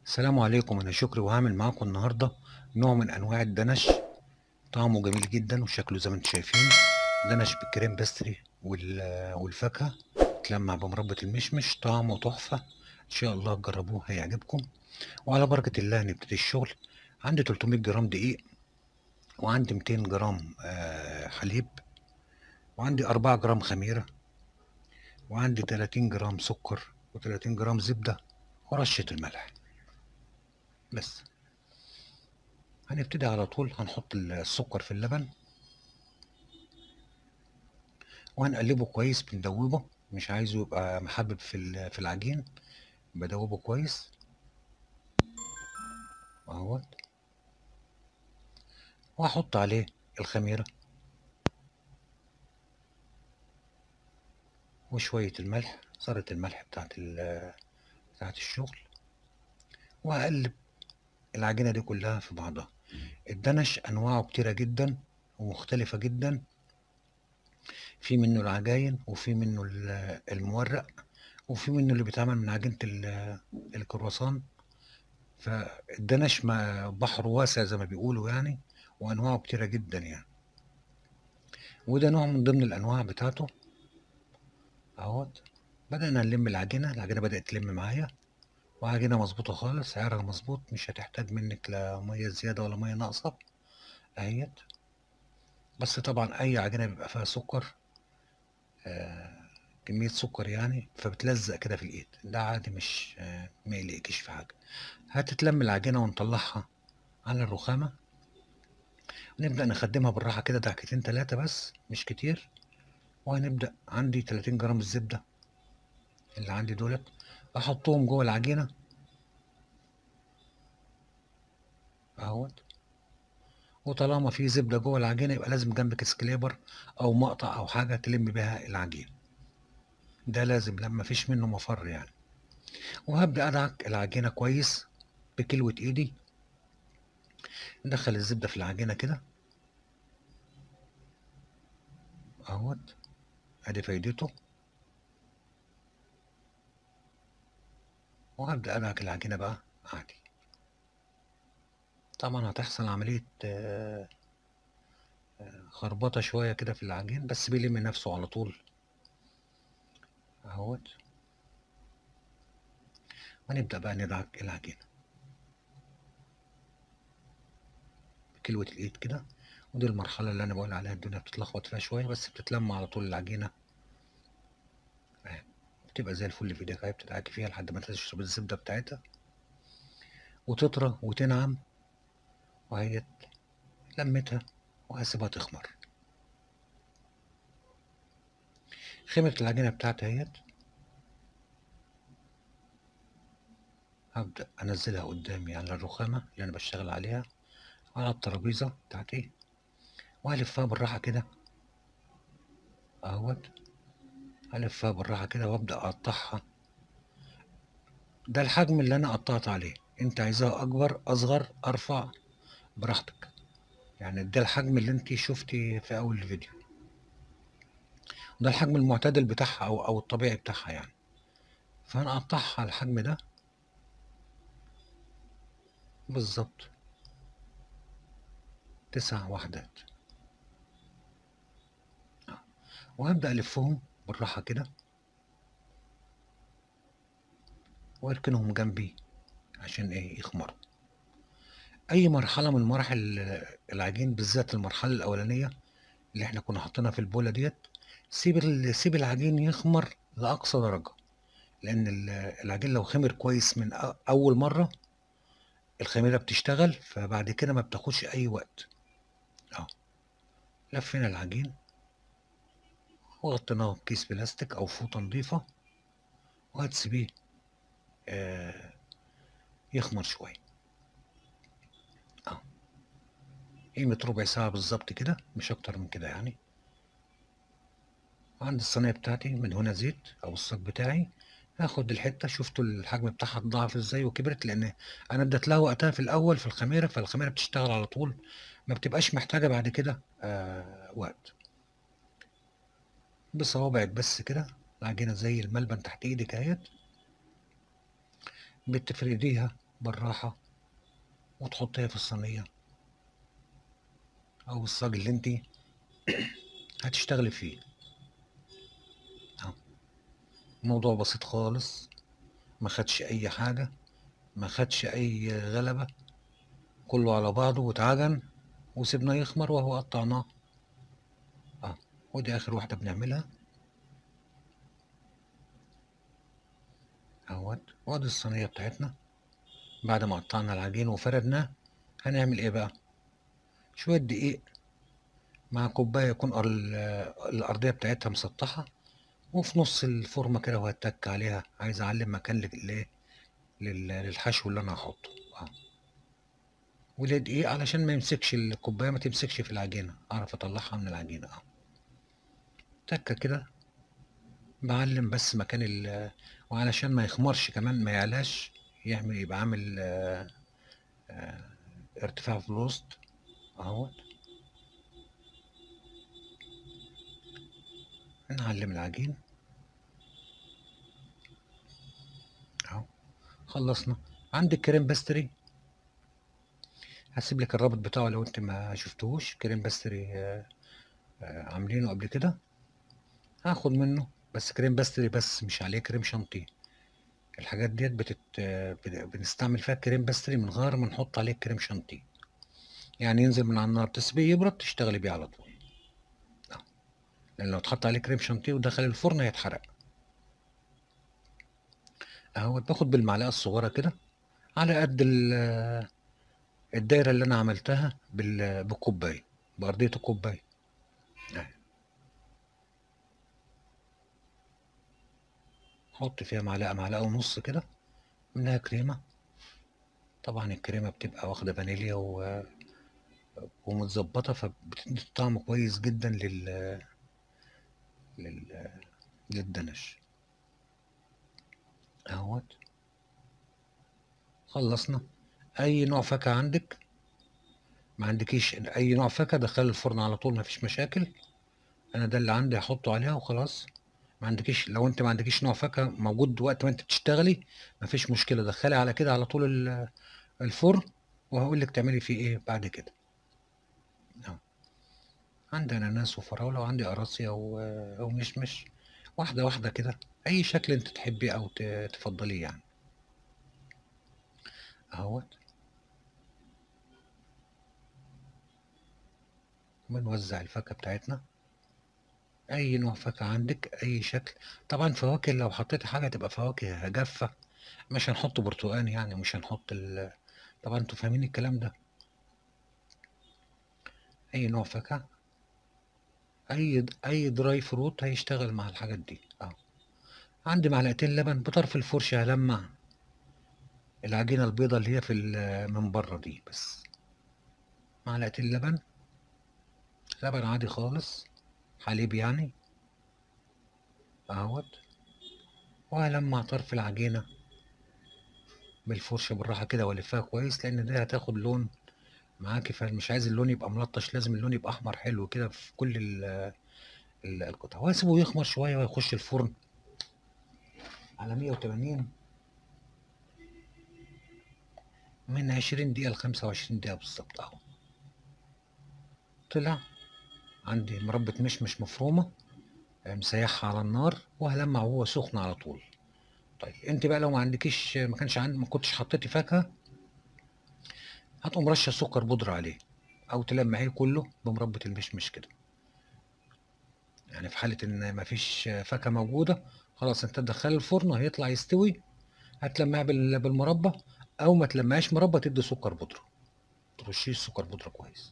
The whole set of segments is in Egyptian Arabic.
السلام عليكم انا شكري وهعمل معاكم النهارده نوع من انواع الدنش طعمه جميل جدا وشكله زي ما انتم شايفين دنش بالكريم باستري وال- والفاكهه تلمع بمربى المشمش طعمه تحفه ان شاء الله تجربوه هيعجبكم وعلى بركه الله نبتدي الشغل عندي 300 جرام دقيق وعندي 200 جرام آه، حليب وعندي 4 جرام خميره وعندي 30 جرام سكر و30 جرام زبده ورشه الملح بس هنبتدي على طول هنحط السكر في اللبن وهنقلبه كويس بندوبه مش عايزه يبقى محبب في ال- في العجين بدوبه كويس اهوت وهحط عليه الخميرة وشوية الملح ذرة الملح بتاعت ال- بتاعت الشغل وهقلب العجينة دي كلها في بعضها الدنش أنواعه كتيرة جدا ومختلفة جدا في منه العجاين وفي منه ال- المورق وفي منه اللي بيتعمل من عجينة ال- الكرواسون فالدنش ما بحر واسع زي ما بيقولوا يعني وأنواعه كتيرة جدا يعني وده نوع من ضمن الأنواع بتاعته اهوت بدأنا نلم العجينة العجينة بدأت تلم معايا وعجينة مظبوطة خالص سعرها مظبوط مش هتحتاج منك لا مية زيادة ولا مية ناقصة اهيت بس طبعا أي عجينة بيبقى فيها سكر آه كمية سكر يعني فبتلزق كده في الإيد ده عادي مش آه ما يقلقكش في حاجة هتتلم العجينة ونطلعها على الرخامة ونبدأ نخدمها بالراحة كده دعكتين تلاتة بس مش كتير وهنبدأ عندي 30 جرام الزبدة اللي عندي دولت أحطهم جوه العجينة اهوت وطالما في زبدة جوه العجينة يبقى لازم جنبك سكليبر أو مقطع أو حاجة تلم بيها العجين ده لازم لما فيش منه مفر يعني وهبدأ أدعك العجينة كويس بكلوة إيدي ندخل الزبدة في العجينة كده اهوت ادي فايدته وهبدأ أدعك العجينة بقى عادي طبعا هتحصل عملية آه، آه، خربطة شوية كده في العجين بس بيلم نفسه على طول اهوت ونبدأ بقى ندعك العجينة بكلوة الإيد كده ودي المرحلة اللي أنا بقول عليها الدنيا بتتلخبط فيها شوية بس بتتلم على طول العجينة اهي بتبقى زي الفل في ايدك اهي بتدعكي فيها لحد ما تشرب الزبدة بتاعتها وتطرى وتنعم وهي لمتها وهسيبها تخمر خمرت العجينة بتاعتي اهيت هبدأ أنزلها قدامي على الرخامة اللي أنا بشتغل عليها على الترابيزة بتاعتي وهلفها بالراحة كده اهوت هلفها بالراحة كده وأبدأ أقطعها ده الحجم اللي أنا قطعت عليه أنت عايزاه أكبر أصغر أرفع براحتك يعني ده الحجم اللي أنت شفتي في أول الفيديو ده الحجم المعتدل بتاعها أو أو الطبيعي بتاعها يعني فهنقطعها على الحجم ده بالظبط تسع وحدات وهبدأ ألفهم بالراحة كده وأركنهم جنبي عشان إيه يخمروا أي مرحلة من مراحل العجين بالذات المرحلة الأولانية اللي إحنا كنا حاطينها في البولة ديت سيب ال- سيب العجين يخمر لأقصى درجة لأن ال- العجين لو خمر كويس من أ- أول مرة الخميرة بتشتغل فبعد كده ما بتاخدش أي وقت أهو لفينا العجين وغطيناه بكيس بلاستيك أو فوطة نضيفة وهتسيبيه آه يخمر شوية أهو قيمة ربع ساعة بالظبط كده مش أكتر من كده يعني عند الصينية بتاعتي من هنا زيت أو الصاج بتاعي هاخد الحتة شفتوا الحجم بتاعها اتضاعف ازاي وكبرت لأن أنا اديت لها وقتها في الأول في الخميرة فالخميرة بتشتغل على طول ما بتبقاش محتاجة بعد كده آه وقت بصوابعك بس كده العجينة زي الملبن تحت ايدك اهيت بتفرديها بالراحة وتحطيها في الصينية أو الصاج اللي انتي هتشتغلي فيه أهو. الموضوع بسيط خالص ما خدش أي حاجة ما خدش أي غلبة كله على بعضه واتعجن وسيبناه يخمر وهو قطعناه اه ودي آخر واحدة بنعملها اهوت وادي الصينية بتاعتنا بعد ما قطعنا العجين وفردناه هنعمل ايه بقى شوية دقيق مع كوباية يكون ال- الأرضية بتاعتها مسطحة وفي نص الفورمة كده وهتك عليها عايز أعلم مكان لل- لل- للحشو اللي أنا هحطه اه وده دقيق علشان ما يمسكش الكوباية ما تمسكش في العجينة أعرف أطلعها من العجينة اه تكة كده بعلم بس مكان ال وعلشان ما يخمرش كمان ما يعلاش يعمل يبقى عامل آه، آه، ارتفاع في الوسط اهوت نعلم العجين اهو خلصنا عندك كريم باستري هسيب لك الرابط بتاعه لو انت ما شفتهوش كريم باستري آه، آه، عاملينه قبل كده هاخد منه بس كريم باستري بس مش عليه كريم شانتيه الحاجات ديت بتت... بن- بنستعمل فيها كريم باستري من غير ما نحط عليه كريم شانتيه يعني ينزل من على النار تسيبيه يبرد تشتغلي بيه على طول آه. لان لو اتحط عليه كريم شانتيه ودخل الفرن هيتحرق اهو باخد بالمعلقه الصغيره كده على قد ال- الدايره اللي انا عملتها بال... بالكوبايه بارضيه الكوبايه أهي. حط فيها معلقه معلقه ونص كده منها كريمه طبعا الكريمه بتبقى واخده فانيليا و... ومتظبطه فبتدي طعم كويس جدا لل... لل... للدنش اهوت خلصنا اي نوع فاكهه عندك ما عندكيش اي نوع فاكهه دخل الفرن على طول ما فيش مشاكل انا ده اللي عندي هحطه عليها وخلاص ما عندكيش لو انت ما عندكيش نوع فاكهه موجود وقت ما انت بتشتغلي ما فيش مشكله دخلي على كده على طول ال- الفرن وهقول لك تعملي فيه ايه بعد كده اهو عندي اناناس وفراوله وعندي قراصية و- ومشمش واحده واحده كده اي شكل انت تحبيه او ت- تفضليه يعني اهوت بنوزع الفاكهه بتاعتنا اي نوع فاكهه عندك اي شكل طبعا فواكه لو حطيت حاجه تبقى فواكه جافه مش هنحط برتقان يعني مش هنحط ال... طبعا انتوا فاهمين الكلام ده اي نوع فاكهه اي اي دراي فروت هيشتغل مع الحاجات دي اهو عندي معلقتين لبن بطرف الفرشه هلمع العجينه البيضه اللي هي في ال- من بره دي بس معلقتين لبن لبن عادي خالص حليب يعني اهوت وهلمع طرف العجينه بالفرشه بالراحه كده والفها كويس لان دي هتاخد لون معاكي فمش عايز اللون يبقى ملطش لازم اللون يبقى احمر حلو كده في كل ال- ال- القطع وهسيبه يخمر شويه ويخش الفرن على 180 من 20 دقيقه ل 25 دقيقه بالظبط اهو طلع عندي مربى مشمش مفرومه آه، مسيحها على النار وهلمع وهو سخن على طول طيب انت بقى لو ما عندكيش ما كانش عندك ما كنتش حطيتي فاكهه هتقوم رشه سكر بودره عليه او تلمعيه كله بمربى المشمش كده يعني في حاله ان ما فيش فاكهه موجوده خلاص انت تدخله الفرن هيطلع يستوي هتلمعه بال- بالمربى او ما تلمعيش مربى تدي سكر بودره ترشيه سكر بودره كويس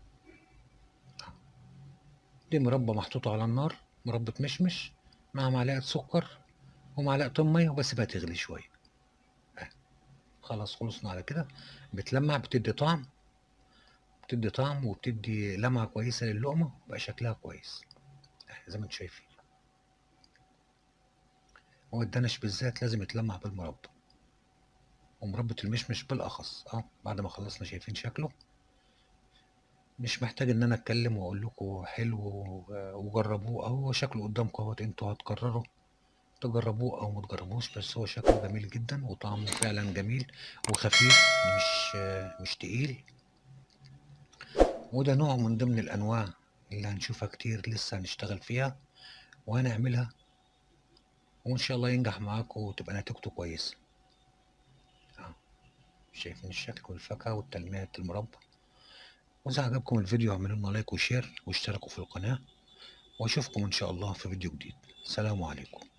دي مربى محطوطه على النار مربى مشمش مع معلقه سكر ومعلقه ميه وبسيبها تغلي شويه آه. خلاص خلصنا على كده بتلمع بتدي طعم بتدي طعم وبتدي لمعه كويسه للقمه وبقى شكلها كويس آه، زي ما انتم شايفين هو الدنش بالذات لازم يتلمع بالمربى ومربى المشمش بالاخص اه بعد ما خلصنا شايفين شكله مش محتاج ان انا اتكلم واقول لكم حلو و- وجربوه اهو شكله قدامكم اهوت انتوا هتقرروا تجربوه او ما تجربوش بس هو شكله جميل جدا وطعمه فعلا جميل وخفيف مش مش تقيل وده نوع من ضمن الانواع اللي هنشوفها كتير لسه هنشتغل فيها وهنعملها وان شاء الله ينجح معاكم وتبقى نتيجته كويسه أهو. شايفين الشكل والفاكهه والتلميع المربى واذا عجبكم الفيديو اعملوا لنا لايك وشير واشتركوا في القناه واشوفكم ان شاء الله في فيديو جديد سلام عليكم